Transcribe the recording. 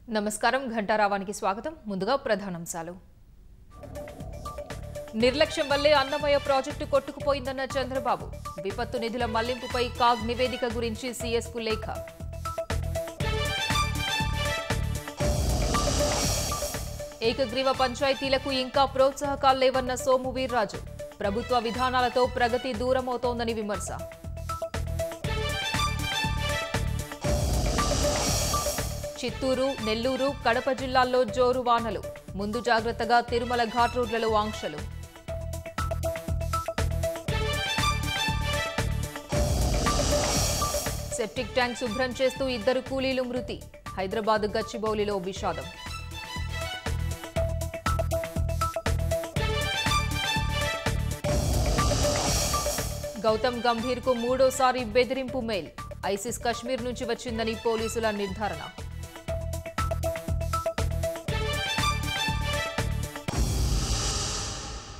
నమస్కారం ఘంటారావానికి స్వాగతం ముందుగా ప్రధానాంశాలు నిర్లక్ష్యం వల్లే అన్నమయ్య ప్రాజెక్టు కొట్టుకుపోయిందన్న చంద్రబాబు విపత్తు నిధుల మళ్లింపుపై కాగ్ నివేదిక గురించి సీఎస్కు లేఖ ఏకగ్రీవ పంచాయతీలకు ఇంకా ప్రోత్సాహకాలు లేవన్న సోము వీర్రాజు ప్రభుత్వ విధానాలతో ప్రగతి దూరమవుతోందని విమర్శ చిత్తూరు నెల్లూరు కడప జిల్లాల్లో జోరు వానలు ముందు జాగ్రత్తగా తిరుమల ఘాట్ రోడ్లలో ఆంక్షలు సెప్టిక్ ట్యాంక్ శుభ్రం చేస్తూ ఇద్దరు కూలీలు మృతి హైదరాబాద్ గచ్చిబౌలిలో విషాదం గౌతమ్ గంభీర్కు మూడోసారి బెదిరింపు మెయిల్ ఐసిస్ కశ్మీర్ నుంచి వచ్చిందని పోలీసుల నిర్ధారణ